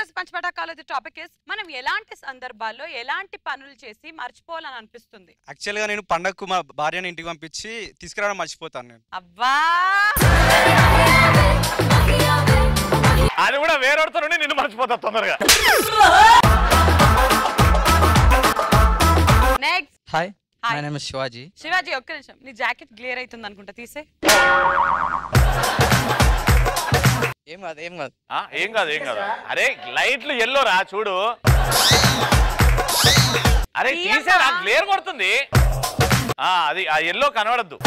ఈరోజు పంచపటాకాలది topic is మనం ఎలాంటి సందర్భాల్లో ఎలాంటి పనులు చేసి మర్చిపోవాలని అనిపిస్తుంది యాక్చువల్గా నేను పండగకు మా భార్యని ఇంటికి పంపించి తీసుకురావడం మర్చిపోతాను నేను అవ్వా అది కూడా వేరొడతా నుండి నిన్ను మర్చిపోతా తొందరగా next hi Hi. My name is Shivaji Shivaji ఒక్క నిమిషం నీ జాకెట్ క్లియర్ అవుతుంది అనుకుంటా తీసే ఏం కాదు ఏం కాదు ఆ, ఏం కాదు ఏం కాదు అరే లైట్లు ఎల్లో రా చూడు అరే తీయమ్మా. తీసేరా గ్లేర్ కొడుతుంది ఆ అది ఆ ఎల్లో కనబడద్దు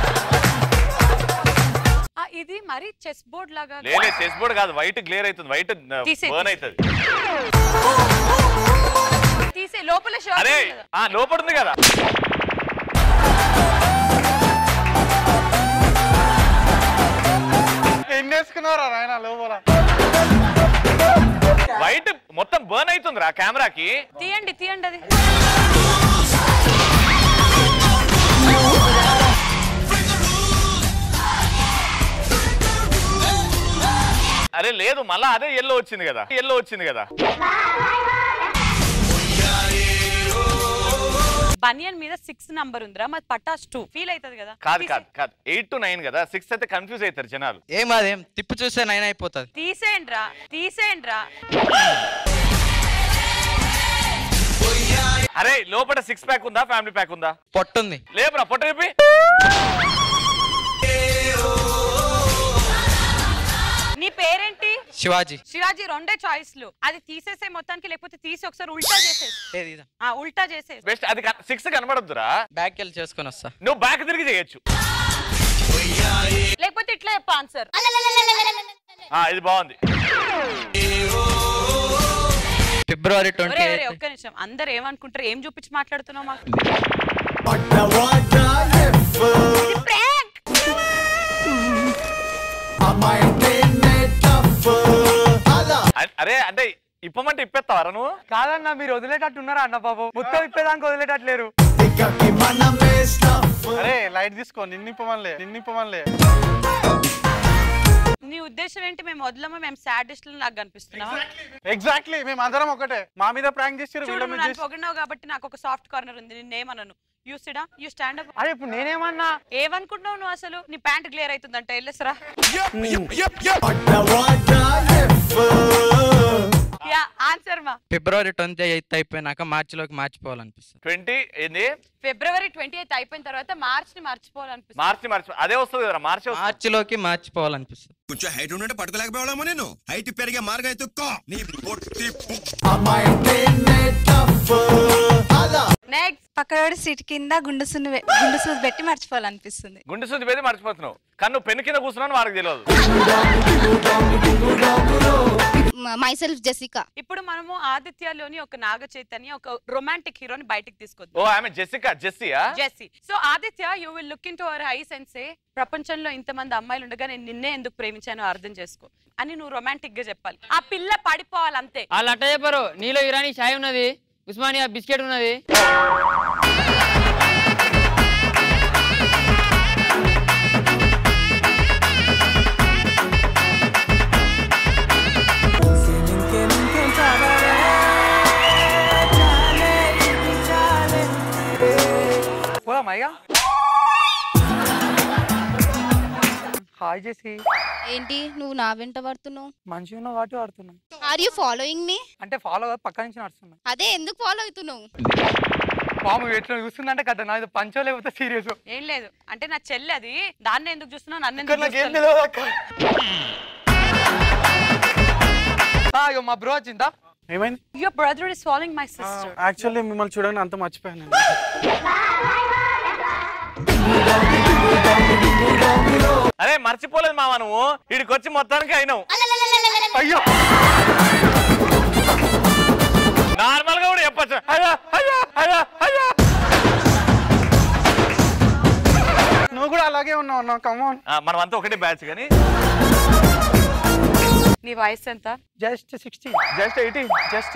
ఆ, ఇది మరి చెస్ బోర్డ్ లాగా లేలే చెస్ బోర్డ్ కాదు వైట్ గ్లేర్ అవుతుంది వైట్ తీసేయ్, బర్న్ తీసేయ్. అవుతుంది తీసే లోపల అరే షర్ట్ ఆ లోపల ఉంది కదా ఎన్ని వేసుకున్నారా ఆయన లోపల వైట్ మొత్తం బర్న్ అవుతుంది రా కెమెరాకి తీయండి తీయండి అది అరే లేదు మళ్ళా అదే ఎల్లో వచ్చింది కదా ఎల్లో వచ్చింది కదా బనియన్ మీద సిక్స్ నంబర్ ఉందిరా మరి పటాస్ టూ ఫీల్ అవుతుంది కదా కాదు తీసే- కాదు కాదు ఎయిట్ టు నైన్ కదా సిక్స్ అయితే కన్ఫ్యూజ్ అవుతారు జనాలు ఏం కాదు ఏం తిప్పి చూస్తే నైన్ అయిపోతుంది తీసేయండి రా తీసేయండి రా అరే లోపల సిక్స్ ప్యాక్ ఉందా ఫ్యామిలీ ప్యాక్ ఉందా పొట్టుంది లేపురా పొట్ట చెప్పి నీ పేరేంటి శివాజీ శివాజీ రెండే చాయిస్లు అది తీసేసే మొత్తానికి లేకపోతే తీసి ఒకసారి ఉల్టా చేసేసి ఏది ఇదా ఆ ఉల్టా చేసేసి బెస్ట్ అది సిక్స్ కనబడద్దురా బ్యాక్ వెళ్ళి చేసుకొని వస్తా నువ్వు బ్యాక్ తిరిగి చేయొచ్చు లేకపోతే ఇట్లా చెప్ప ఆన్సర్ ఆ, ఇది బాగుంది ఫిబ్రవరి ట్వంటీ ఒరే ఒరే ఒక్క నిమిషం అందరు ఏమనుకుంటారు ఏం చూపించి మాట్లాడుతున్నావు మాకు ఇది prank. అ- అరే అంటే ఇప్పమంటే ఇప్పేస్తావరా నువ్వు కాదన్నా మీరు వదిలేటట్టు ఉన్నారా అన్న బాబు మొత్తం ఇప్పేదానికి వదిలేటట్లేరు అరే లైట్ తీసుకో నిన్నిప్పమనిలే నిన్నిప్పమనిలే నీ ఉద్దేశం ఏంటి మేము వదలము మేము సాడిస్ట్ నాకు కనిపిస్తున్నావా ఎగ్జాక్ట్లీ మేము అందరం ఒకటే మా మీద ప్రాంక్ చేసారు చూడు వీళ్ళ నువ్వు మీద నన్ను చేసి పొగిడినావు కాబట్టి నాకు ఒక సాఫ్ట్ కార్నర్ ఉంది నిన్నేమనను యూ సిడా యూ స్టాండ్ అప్ అరే ఇప్పుడు నేనేమన్నా ఏమనుకుంటున్నావు నువ్వు అసలు నీ ప్యాంట్ క్లియర్ అవుతుందంట వెళ్ళేసరా యా ఆన్సర్ మా ఫిబ్రవరి ట్వంటీ ఎయిత్ అయిపోయినాక మార్చిలోకి మార్చిపోవాలనిపిస్తుంది ట్వంటీ ఏంది ఫిబ్రవరి ట్వంటీ ఎయిత్ అయిపోయిన తర్వాత మార్చ్ ని మర్చిపోవాలనిపిస్తుంది మార్చి మార్చి అదే వస్తుంది కదా మార్చి వస్తుంది. మార్చిలోకి మార్చిపోవాలనిపిస్తుంది కొంచెం హైట్ ఉంటే పట్టుకోలేకపోవడమో నేను హైట్ పెరిగే మార్గం అయితే నీ పొట్టి నెక్స్ట్ పక్కడోడి సీట్ కింద గుండు సున్ను వె- గుండు సూది పెట్టి మర్చిపోవాలనిపిస్తుంది గుండె శుద్ధి పెట్టి మర్చిపోతున్నావు కానీ నువ్వు పెన్ను కింద కూర్చున్నావు వాడికి తెలియదు మై సెల్ఫ్ జెసికా ఇప్పుడు మనము ఆదిత్యలోని ఒక నాగ చైతన్య ఒక రొమాంటిక్ హీరోని బయటికి ఓ తీసుకొద్దాం ఆమె జెసికా జెస్సియా Jessie so Aditya you will look into our eyes and say ప్రపంచంలో ఇంతమంది అమ్మాయిలు ఉండగా నేను నిన్నే ఎందుకు ప్రేమించానో అర్థం చేసుకో అని నువ్వు రొమాంటిక్ గా చెప్పాలి ఆ పిల్ల పడిపోవాలి అంతే వాళ్ళు అట్ట చెప్పారు నీలో ఇరానీ చాయ్ ఉన్నది ఉస్మానియా బిస్కెట్ ఉన్నది పోదామా ఇక హాయ్ చేసి ఏంటి నువ్వు నా వెంట పడుతున్నావు మంచిగా ఉన్న వాటి ఆడుతున్నాం ఆర్ యూ ఫాలోయింగ్ మీ అంటే ఫాలో పక్క నుంచి నడుస్తున్నాం అదే ఎందుకు ఫాలో అవుతున్నావు పాము ఎట్లా చూస్తుందంటే కదా నాది పంచో లేకపోతే సీరియస్ ఏం లేదు అంటే నా చెల్లి అది దాన్ని ఎందుకు చూస్తున్నావు నన్ను ఎందుకు నాకేం చూస్తున్నావు? తెలియదు అక్క ఆ, ఇగో మా బ్రో వచ్చిందా ఏమైంది Your brother is following my sister. Actually మిమ్మల్ని చూడగానే అంత మర్చిపోయాను నేను. అరే మర్చిపోలేదు మావా నువ్వు వీడికి వచ్చి మొత్తానికి అయినావు అయ్యో నార్మల్ గా కూడా చెప్పచ్చు అయ్యో అయ్యో అయ్యో అయ్యో నువ్వు కూడా అలాగే ఉన్నావు అన్న కమోన్ ఆ, మనం అంతా ఒకటే బ్యాచ్ కానీ నీ వయసు ఎంత just sixty just eighty just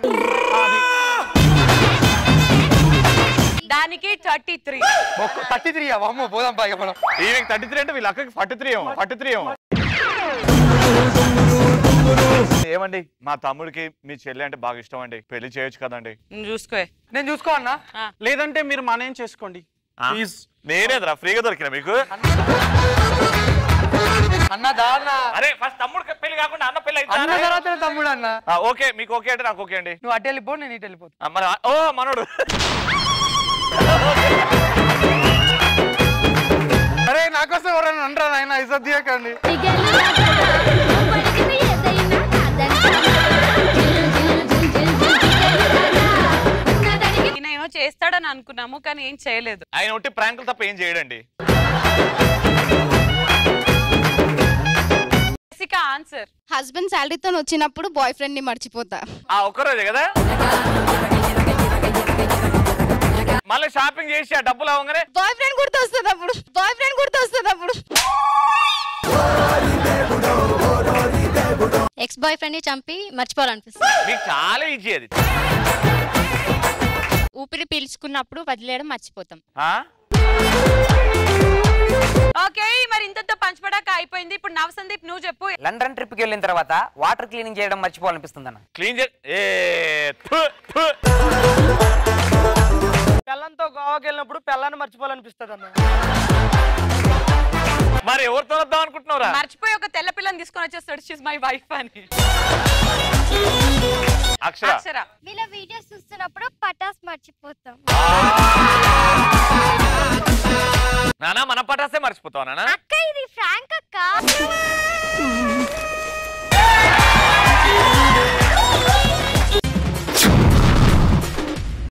దానికి థర్టీ త్రీ థర్టీ త్రీ అమ్మో పోదాం బాగా మనం ఈయనకి థర్టీ త్రీ అంటే వీళ్ళ అక్కకి ఫార్టీ త్రీ ఏమో ఫార్టీ త్రీ ఏమో ఏమండి మా తమ్ముడికి మీ చెల్లి అంటే బాగా ఇష్టం అండి పెళ్లి చేయొచ్చు కదండి నువ్వు చూసుకో నేను చూసుకో అన్నా లేదంటే మీరు మానేం చేసుకోండి ఆ? ప్లీజ్ నేనేదిరా ఫ్రీగా దొరికిన మీకు అన్న దా అన్న అరే ఫస్ట్ తమ్ముడు పెళ్లి కాకుండా అన్న పెళ్లి అన్న అయితే తర్వాత తమ్ముడు అన్న ఓకే మీకు ఓకే అంటే నాకు ఓకే అండి నువ్వు అటు వెళ్ళిపో నేను ఇటు వెళ్ళిపోతా ఆ, మరి ఆ- ఓ మనోడు అరే నాకోసం ఎవరైనా అంటారా నాయన ఇజ్జత్ తీయకండి ఈయన ఏమో చేస్తాడని అనుకున్నాము కానీ ఏం చేయలేదు ఆయన ఉంటే ప్రాంకులు తప్ప ఏం చేయడండి జెసికా ఆన్సర్ హస్బెండ్ శాలరీతో వచ్చినప్పుడు బాయ్ ఫ్రెండ్ ని మర్చిపోతా ఆ ఒక్కరోజే కదా మళ్ళీ షాపింగ్ చేసి ఆ డబ్బులు అవగానే బాయ్ ఫ్రెండ్ గుర్తొస్తుంది అప్పుడు బాయ్ ఫ్రెండ్ గుర్తొస్తుంది అప్పుడు ఎక్స్ బాయ్ ఫ్రెండ్ ని చంపి మర్చిపోవాలనిపిస్తుంది మీకు చాలా ఈజీ అది ఊపిరి పీల్చుకున్నప్పుడు వదిలేయడం మర్చిపోతాం ఆ? ఓకే మరి ఇంతతో పంచపడాక అయిపోయింది ఇప్పుడు నవ సందీప్ నువ్వు చెప్పు లండన్ ట్రిప్ కి వెళ్ళిన తర్వాత వాటర్ క్లీనింగ్ చేయడం మర్చిపోవాలనిపిస్తుంది అన్న క్లీన్ చే ఏ థు, థు. పిల్లంతో గోవాకి వెళ్ళినప్పుడు పిల్లని మర్చిపోవాలనిపిస్తుంది అన్న మరి ఎవరితో వద్దాం అనుకుంటున్నారా మర్చిపోయి ఒక తెల్ల పిల్లని తీసుకొని వచ్చేస్తాడు షీస్ మై వైఫ్ అని అక్షర అక్షర వీళ్ళ వీడియోస్ చూస్తున్నప్పుడు పటాస్ మర్చిపోతాం నానా మన పటాసే మర్చిపోతావు నానా అక్క ఇది ఫ్రాంక్ అక్క